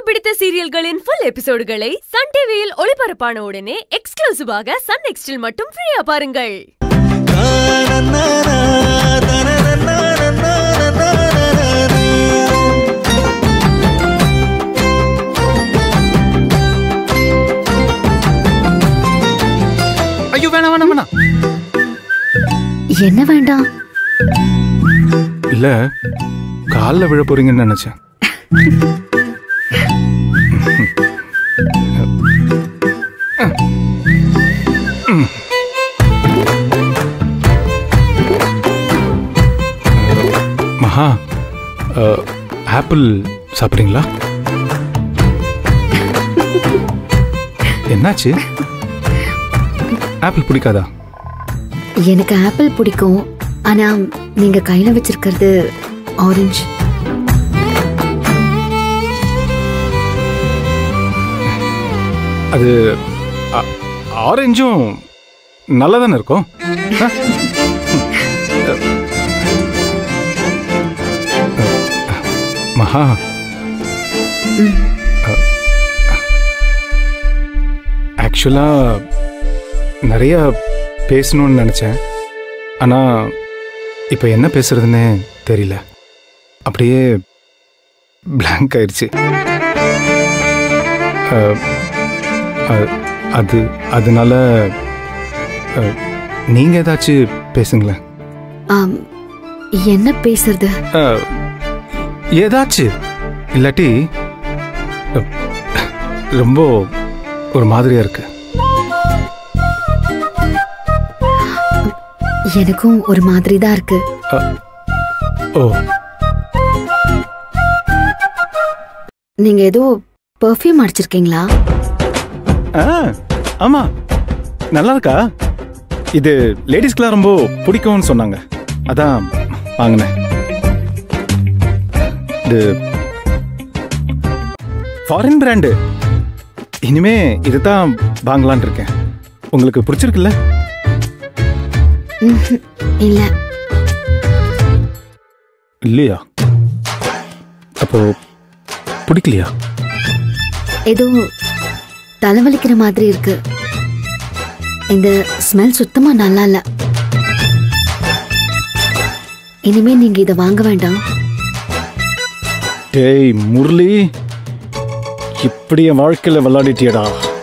பிடித்த சீரியல்களின் full எபிசோடுகளை Sun டிவியில் ஒளிபரப்பான உடனே எக்ஸ்க்ளூசிவாக சன் நெக்ஸ்டில் மட்டும் ஃப்ரீயா பாருங்கள் ஐயோ வேணாம் வேணாம் வேணாம் என்ன வேண்டாம் இல்ல காலில் விழ போறீங்கன்னு நினைச்சேன் மகா அஹ், ஆப்பிள் சாப்பிட்றீங்களா என்னாச்சு ஆப்பிள் பிடிக்காதா எனக்கு ஆப்பிள் பிடிக்கும் ஆனா நீங்க கையில வச்சிருக்கிறது ஆரஞ்சு அது ஆ- ஆரஞ்சும் நல்லா தானே இருக்கும் ஆ? மகா ஆக்சுவலாக நிறைய பேசணும்னு நினச்சேன் ஆனால் இப்போ என்ன பேசுறதுன்னே தெரியல அப்படியே blank ஆயிடுச்சு அஹ், அ- அது அதனால அஹ், நீங்க ஏதாச்சும் பேசுங்களேன் ஆம், என்ன பேசுறது அஹ், ஏதாச்சும் இல்லாட்டி அஹ், ரொம்ப ஒரு மாதிரியா இருக்கு எனக்கும் ஒரு மாதிரி தான் இருக்கு ஓ நீங்க ஏதோ பெர்ஃப்யூம் அடிச்சிருக்கீங்களா ஆ ஆமா நல்லா இருக்கா இது லேடிஸ்க்குலாம் ரொம்ப பிடிக்கும்னு சொன்னாங்க அதான் வாங்கினேன் இது ஃபாரின் பிராண்டு இனிமே இதுதான் வாங்கலான் இருக்கேன் உங்களுக்கு பிடிச்சிருக்குல்ல ம்ஹும். இல்ல இல்லையா அப்போ பிடிக்கலையா ஏதோ தலைவலிக்கிற மாதிரி இருக்கு இந்த ஸ்மெல் சுத்தமா நல்லா இல்ல இனிமே நீங்க இத வாங்க வேண்டாம் டேய் முரளி இப்படி என் வாழ்க்கையில் விளையாடிட்டியடா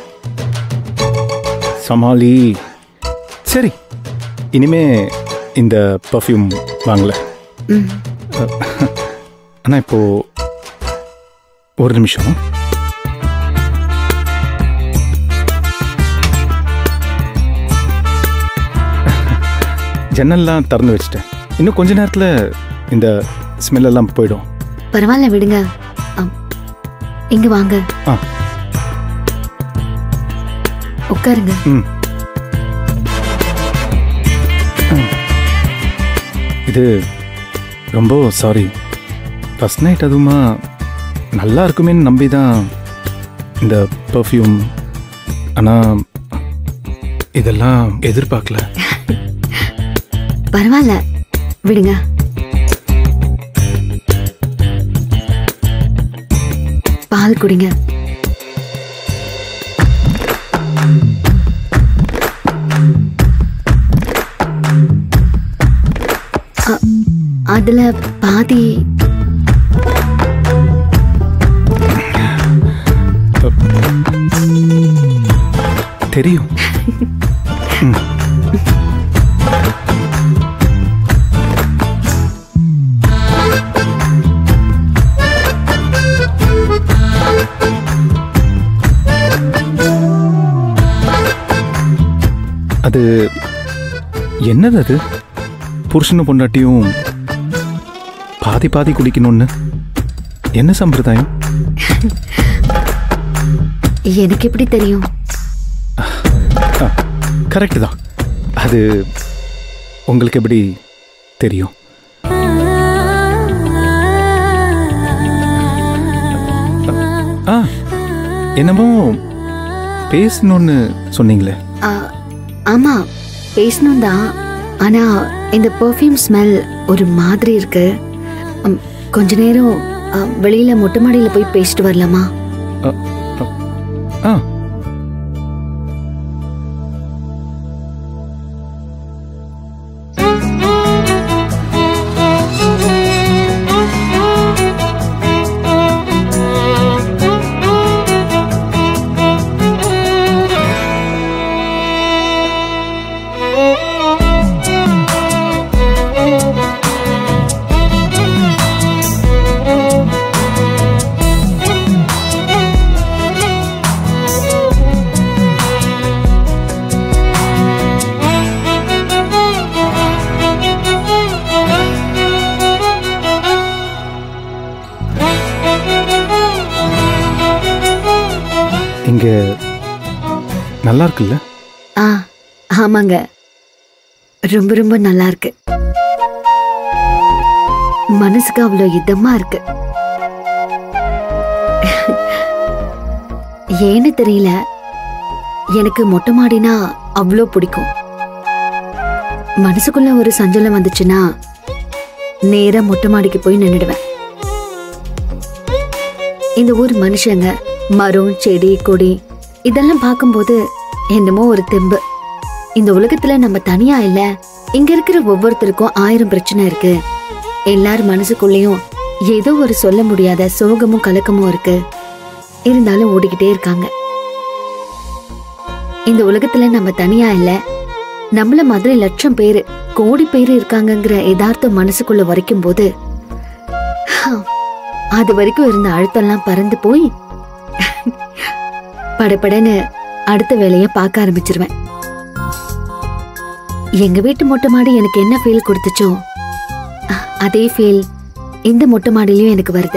சமாளி சரி இனிமே இந்த பர்ஃப்யூம் வாங்கல ம். ஆனால் இப்போ ஒரு நிமிஷம் ஜன்னல்லாம் திறந்து வச்சிட்டேன் இன்னும் கொஞ்ச நேரத்தில் இந்த ஸ்மெல் எல்லாம் போயிடும் பரவாயில்ல விடுங்க அம், இங்க வாங்க ஆ உட்காருங்க ம் இது ரொம்ப சாரி ஃபஸ்ட் நைட் அதுவுமா நல்லா இருக்குமேன்னு நம்பி தான் இந்த பர்ஃப்யூம் ஆனால் இதெல்லாம் எதிர்பார்க்கல பரவாயில்ல விடுங்க பால் குடிங்க அ- அதுல பாதி தெரியும் ம். அது என்னது அது புருஷனும் பொண்டாட்டியும் பாதி பாதி குடிக்கணும்னு என்ன சம்பிரதாயம் எனக்கு எப்படி தெரியும் கரெக்டு தான் அது உங்களுக்கு எப்படி தெரியும் ஆ என்னமோ பேசணும்னு சொன்னீங்களே ஆ, ஆமா பேசணும் தான் ஆனா இந்த பெர்ஃப்யூம் ஸ்மெல் ஒரு மாதிரி இருக்கு ம், கொஞ்ச நேரம் ஆ, வெளியில மொட்டை மாடியில போய் பேசிட்டு வரலாமா ஆ இங்க நல்லா இருக்குல்ல ஆ ஆமாங்க ரொம்ப ரொம்ப நல்லா இருக்கு மனசுக்கு அவ்வளோ இதமா இருக்கு ஏன்னு தெரியல எனக்கு மொட்டை மாடினா அவ்வளோ பிடிக்கும் மனசுக்குள்ள ஒரு சஞ்சலம் வந்துச்சுன்னா நேரா மொட்டை மாடிக்கு போய் நின்னுடுவேன் இந்த ஊர் மனுஷங்க மரம் செடி கொடி இதெல்லாம் பார்க்கும்போது என்னமோ ஒரு தெம்பு இந்த உலகத்துல நம்ம தனியா இல்ல இங்க இருக்கிற ஒவ்வொருத்தருக்கும் ஆயிரம் பிரச்சனை இருக்கு எல்லார் மனசுக்குள்ளேயும் ஏதோ ஒரு சொல்ல முடியாத சோகமும் கலக்கமும் இருக்கு இருந்தாலும் ஓடிக்கிட்டே இருக்காங்க இந்த உலகத்துல நம்ம தனியா இல்ல நம்மள மாதிரி லட்சம் பேரு கோடி பேர் இருக்காங்கங்கிற யதார்த்தம் மனசுக்குள்ள வரைக்கும் போது அது வரைக்கும் இருந்த அழுத்தம்லாம் பறந்து போய் படபடன்னு அடுத்த வேலைய பார்க்க ஆரம்பிச்சிருவேன் எங்க வீட்டு மொட்டை மாடி எனக்கு என்ன ஃபீல் கொடுத்துச்சோ அ- அதே ஃபீல் இந்த மொட்டை மாடிலையும் எனக்கு வருது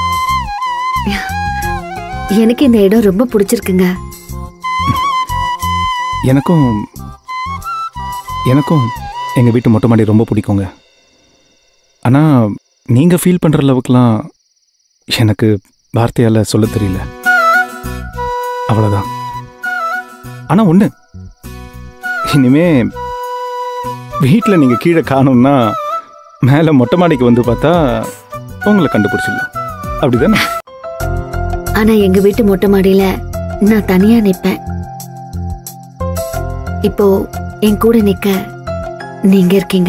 எனக்கு இந்த இடம் ரொம்ப பிடிச்சிருக்குங்க எனக்கும் எனக்கும் எங்கள் வீட்டு மொட்டை மாடி ரொம்ப பிடிக்குங்க ஆனால் நீங்கள் ஃபீல் பண்ணுற அளவுக்குலாம் எனக்கு வார்த்தையால் சொல்ல தெரியல அவ்வளோதான் ஆனால் ஒன்று இனிமே வீட்டில் நீங்கள் கீழே காணோம்னா மேலே மொட்டை மாடிக்கு வந்து பார்த்தா உங்களை கண்டுபிடிச்சிடலாம் அப்படிதானே ஆனா எங்க வீட்டு மொட்டை மாடியில நான் தனியா நிப்பேன் இப்போ என் கூட நிக்க நீங்க இருக்கீங்க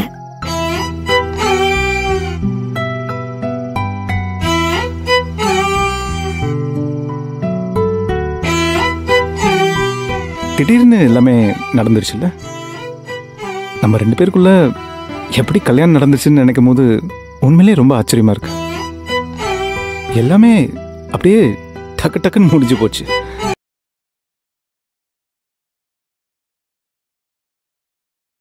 திடீர்னு எல்லாமே நடந்துருச்சுல்ல நம்ம ரெண்டு பேருக்குள்ள எப்படி கல்யாணம் நடந்துச்சுன்னு நினைக்கும் போது உண்மையிலே ரொம்ப ஆச்சரியமா இருக்கு எல்லாமே அப்படியே டக்கு டக்குன்னு முடிஞ்சு போச்சு